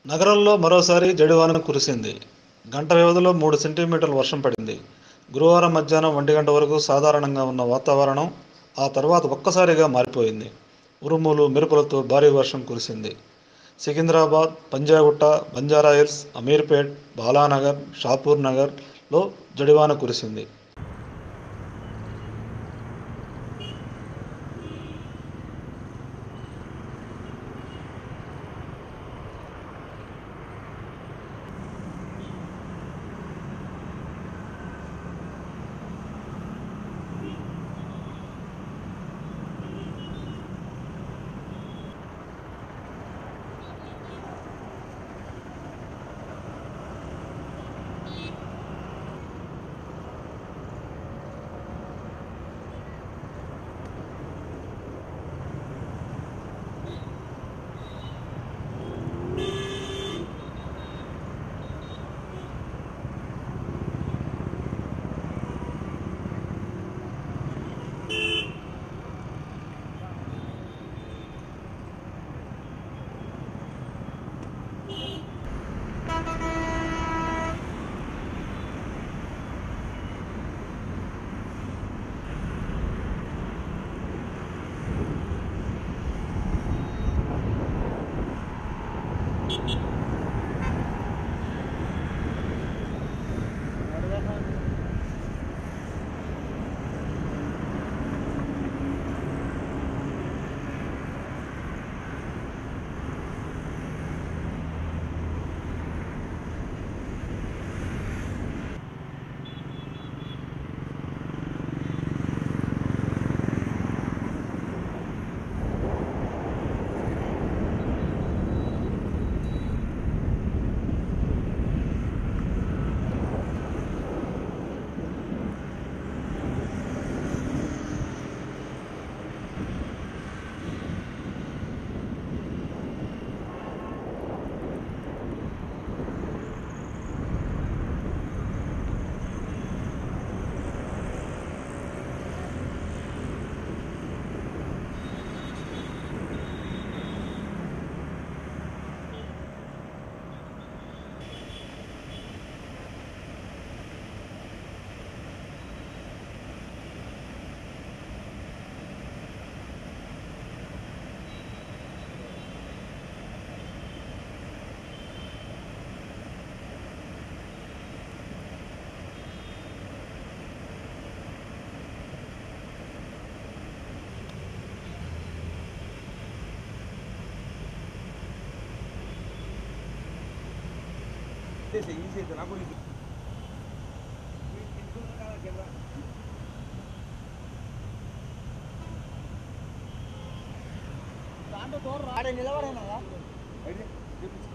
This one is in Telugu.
నగరంలో మరోసారి జడివాన కురిసింది గంట వ్యవధిలో మూడు సెంటీమీటర్ల వర్షం పడింది గురువారం మధ్యాహ్నం ఒంటి గంట వరకు సాధారణంగా ఉన్న వాతావరణం ఆ తర్వాత ఒక్కసారిగా మారిపోయింది ఉరుములు మెరుపులతో భారీ వర్షం కురిసింది సికింద్రాబాద్ పంజాగుట్ట బంజారా హిల్స్ అమీర్పేట్ బాలానగర్ షాపూర్ నగర్లో జడివాన కురిసింది ఆడ నిలబడేనా